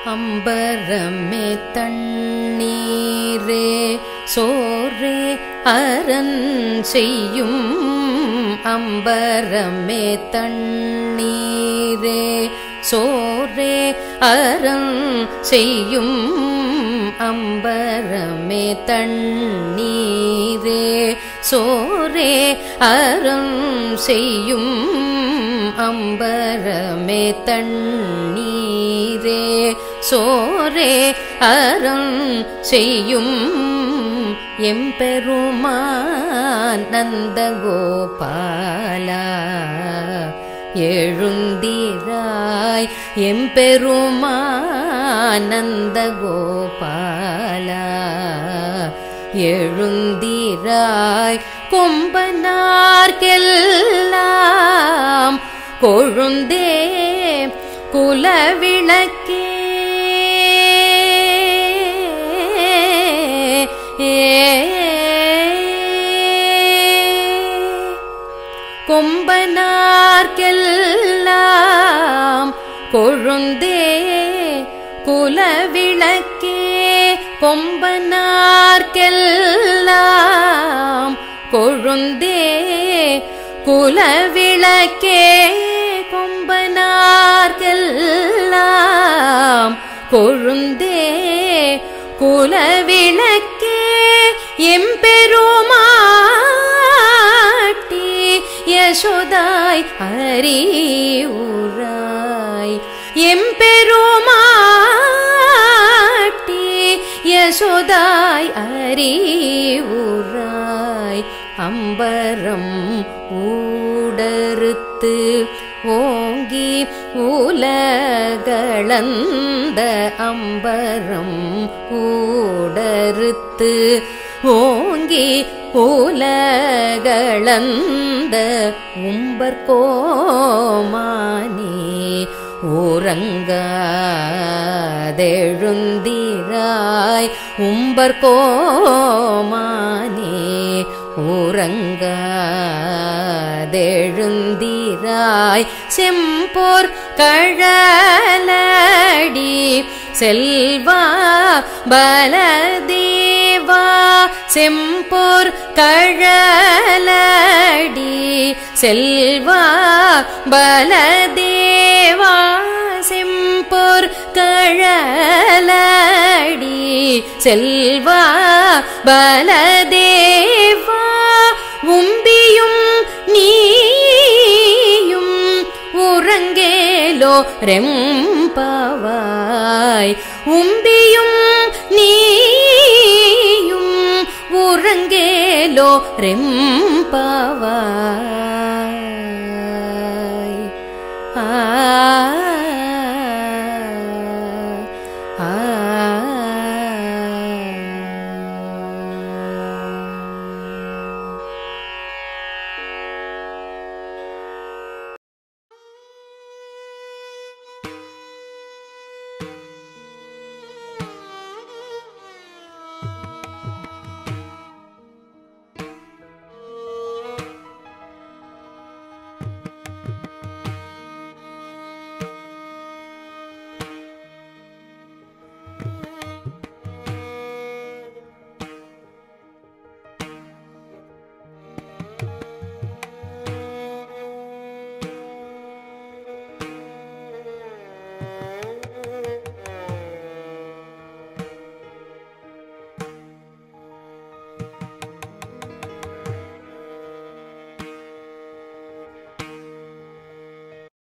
அம்பரமே தண்ணீரே சோரே அரண் செய்யும் அம்பரமே தண்ணீரே சோரே அரண் செய்யும் அம்பரமே தண்ணீரே சோரே அறம் செய்யும் அம்பரமே தண்ணீரே சோரே அறம் செய்யும் எம்பெருமான் நந்தகோபாலா எழுந்திராய் எம்பெருமான் நந்தகோபாலா எழுந்திராய் கொம்பனார்க்கெல்லாம் கொழுந்தே குலவிளக்கே கொம்பனார்க்கெல்லாம் கொழுந்தே குலவிளக்கே கொம்பனார்க்கெல்லாம் கொழுந்தே குலவிளக்கே கொம்பனார்க்கெல்லாம் கொழுந்தே குலவிளக்கே எம்பெருமாட்டி யசோதாய் அறிவுராய் எம்பெருமாட்டி யசோதாய் அறிவுராய் அம்பரம் ஊடறுத்து ஓங்கி உலகளந்த அம்பரம் ஊடறுத்து ஓங்கி உலகளந்த உம்பர்கோமானே ஊரங்காதெழுந்திராய் உம்பர்கோமானே ஊரங்காதெழுந்திராய் செம்போர் கழலடி செல்வா பலதேவா செம்போர் கழலடி செல்வா பலதேவா செம்போர் கழலடி செல்வா பலதேவா உம்பியும் நீயும் உறங்கேலோ ரெம்பவாய் உம்பியும் நீயும் உறங்கேலோ ரெம்பவாய் ஆ